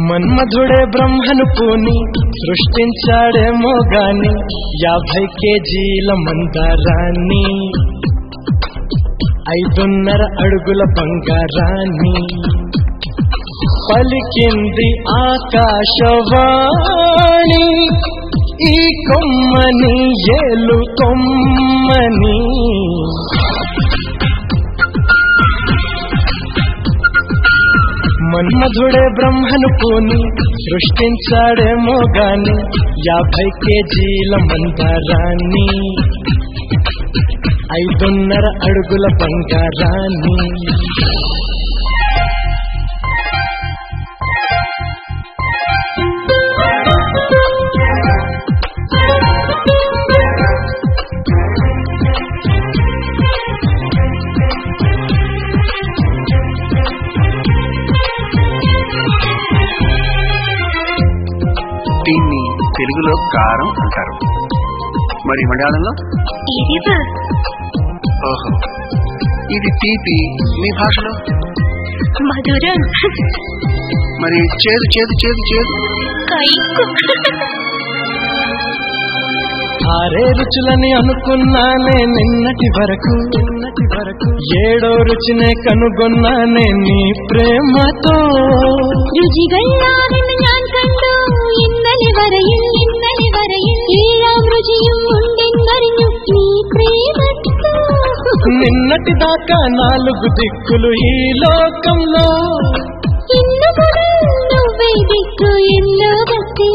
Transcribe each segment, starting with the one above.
మన్మధుడే బ్రహ్మను పూని సృష్టించాడేమో గాని యాభై కేజీల మందారాన్ని ఐదున్నర అడుగుల బంగారాన్ని పలికింది ఆకాశవాణి ఈ కొమ్మని ఏలు కొమ్మని మన్మధుడే బ్రహ్మను పూని సృష్టించాడేమో గాని యాభై కేజీల మందారాన్ని ఐదున్నర అడుగుల బంగారాన్ని దీన్ని తెలుగులో కారం అంటారు మరి మలయాళంలో ఎరివు ఓహో ఇది తీపి మీ భాషలో మధురం మరి చేదు చేదు చేదు చేదు కైకు ఆరే రుచులని అనుకున్నానే నిన్నటి వరకు నిన్నటి వరకు ఏడో രുചിനെ കനുകൊന്നാനെ നീ പ്രേമത്തോ രുചികളാണെന്ന് ഞാൻ കണ്ടു ഇന്നലെ വരയിൽ ഇന്നലെ വരയിൽ എല്ലാം രുചിയും ഉണ്ടെന്നറിഞ്ഞു നീ പ്രേമത്തോ నిన్నటి దాకా నాలుగు దిక్కులు ఈ లోకంలో ഇന്നു മുതൽ నువ్వే దిక్కు ఎన్నో భక్తి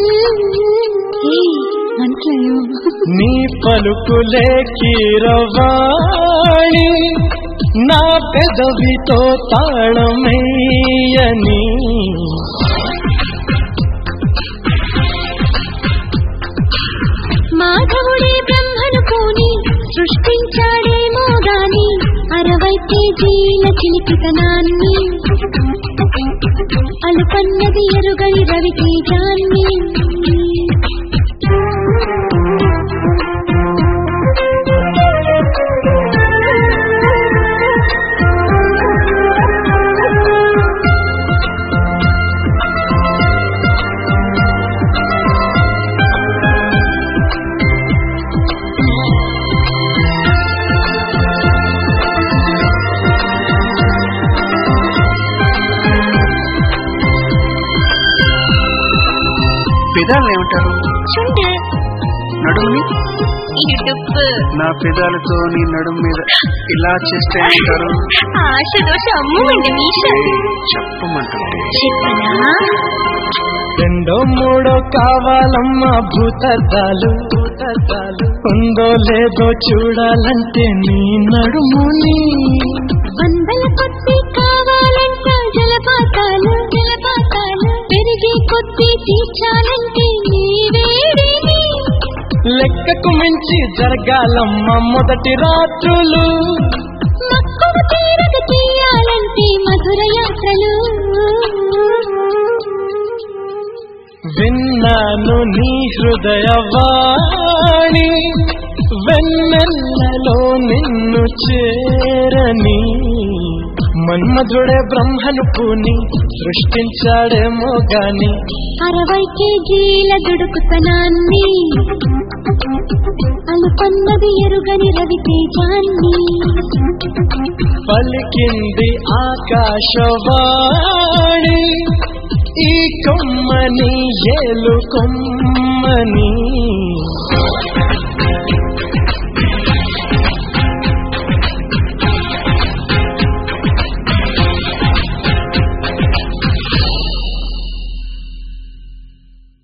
మనసులో నీ పలుకులే కీరవాణి నా పెదవితో తాళమేయని మాధవుడే బ్రహ్మను పోని సృష్టించాడేమో గాని అరవై కేజీల చిలిపితనాన్ని అలుకన్నది ఎరుగని రవి తేజాన్ని పెదాలు ఏమంటారు చుండు నడుముని ఇడుపు నా పెదాలతో నీ నడుము మీద ఇలా చేస్తే ఏమంటారు ఆశ దోష అమ్ము ఉండి మీష చెప్పమంటుంటే చెప్పనా రెండో మూడో కావాలమ్మా భూతద్దాలు భూతద్దాలు ఉందో లేదో చూడాలంటే నీ నడుముని వందల కొద్ది కావాలంట జలపాతాలు జలపాతాలు పెరిగి కొద్ది తీర్చాలంటే నీ వేడిని లెక్కకు మించి జరగాలమ్మా మొదటి రాత్రులు మక్కువ తీరక తీయాలంటే మధుర యాత్రలు విన్నాను నీ హృదయవాణి వెన్నెల్లలో నిన్ను చేరని మన్మధుడే బ్రహ్మను పూని సృష్టించాడేమో గాని అరవై కేజీల దుడుకుతనాన్ని అలుపన్నది ఎరుగని రవి తేజాన్ని పలికింది ఆకాశవాణి ఈ కొమ్మని ఏలు కొమ్మని